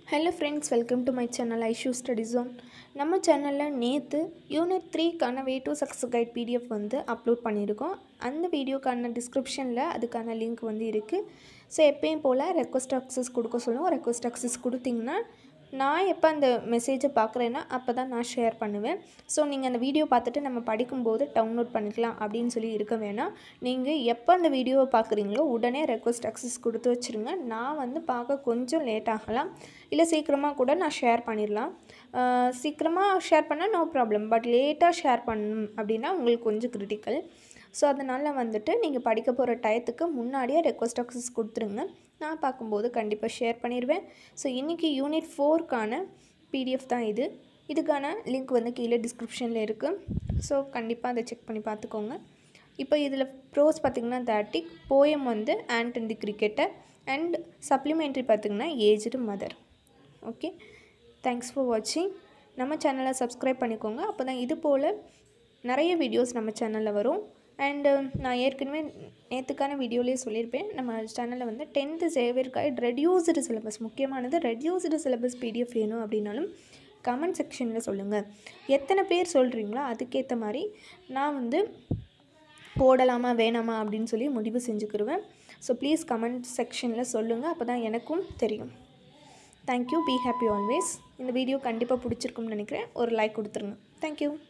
hello friends welcome to my channel Aishu study zone நம்ம சேனலில் நேற்று யூனிட் த்ரீக்கான way to success guide PDF வந்து அப்லோட் பண்ணியிருக்கோம் அந்த வீடியோக்கான டிஸ்கிரிப்ஷனில் அதுக்கான லிங்க் வந்து இருக்குது ஸோ எப்பயும் போல் ரெக்வஸ்ட் அக்சஸ் கொடுக்க சொல்லுவோம் ரெக்வஸ்ட் அக்சஸ் கொடுத்தீங்கன்னா நான் எப்போ அந்த மெசேஜை பார்க்குறேன்னா அப்போ தான் நான் ஷேர் பண்ணுவேன் ஸோ நீங்கள் அந்த வீடியோ பார்த்துட்டு நம்ம படிக்கும்போது டவுன்லோட் பண்ணிக்கலாம் அப்படின்னு சொல்லி இருக்க வேணாம் நீங்கள் எப்போ அந்த வீடியோவை பார்க்குறீங்களோ உடனே ரெக்வஸ்ட் அக்சஸ் கொடுத்து வச்சுருங்க நான் வந்து பார்க்க கொஞ்சம் லேட் ஆகலாம் இல்லை சீக்கிரமாக கூட நான் ஷேர் பண்ணிடலாம் ஆஹ் சீக்கிரமாக ஷேர் பண்ணால் நோ ப்ராப்ளம் பட் லேட்டாக ஷேர் பண்ணணும் அப்படின்னா உங்களுக்கு கொஞ்சம் கிரிட்டிக்கல் ஸோ அதனால் வந்துட்டு நீங்கள் படிக்க போகிற டயத்துக்கு முன்னாடியே ரெக்வஸ்ட் அக்சஸ் கொடுத்துருங்க நான் பார்க்கும்போது கண்டிப்பாக ஷேர் பண்ணிடுவேன் ஸோ இன்றைக்கி யூனிட் ஃபோர்க்கான பிடிஎஃப் தான் இது இதுக்கான லிங்க் வந்து கீழே டிஸ்கிரிப்ஷனில் இருக்குது ஸோ கண்டிப்பாக அதை செக் பண்ணி பார்த்துக்கோங்க இப்போ இதில் ப்ரோஸ் பார்த்திங்கன்னா தேட்டிக் போயம் வந்து and and the cricketer and supplementary பார்த்திங்கன்னா aged mother okay thanks for வாட்சிங் நம்ம சேனலை சப்ஸ்கிரைப் பண்ணிக்கோங்க அப்போ தான் இது போல் நிறைய வீடியோஸ் நம்ம சேனலில் வரும் அண்டு நான் ஏற்கனவே நேற்றுக்கான வீடியோலேயே சொல்லியிருப்பேன் நம்ம சேனலில் வந்து tenth Xavier guide reduced syllabus முக்கியமானது ரெடியூஸ்டு சிலபஸ் பிடிஎஃப் வேணும் அப்படின்னாலும் கமெண்ட் செக்ஷனில் சொல்லுங்கள் எத்தனை பேர் சொல்கிறீங்களோ அதுக்கேற்ற மாதிரி நான் வந்து போடலாமா வேணாமா அப்படின்னு சொல்லி முடிவு செஞ்சுக்கிடுவேன் ஸோ ப்ளீஸ் கமெண்ட் செக்ஷனில் சொல்லுங்கள் அப்போ தான் எனக்கும் தெரியும் தேங்க்யூ பி ஹாப்பி ஆல்வேஸ் இந்த வீடியோ கண்டிப்பாக பிடிச்சிருக்கும்னு நினைக்கிறேன் ஒரு லைக் கொடுத்துருங்க தேங்க்யூ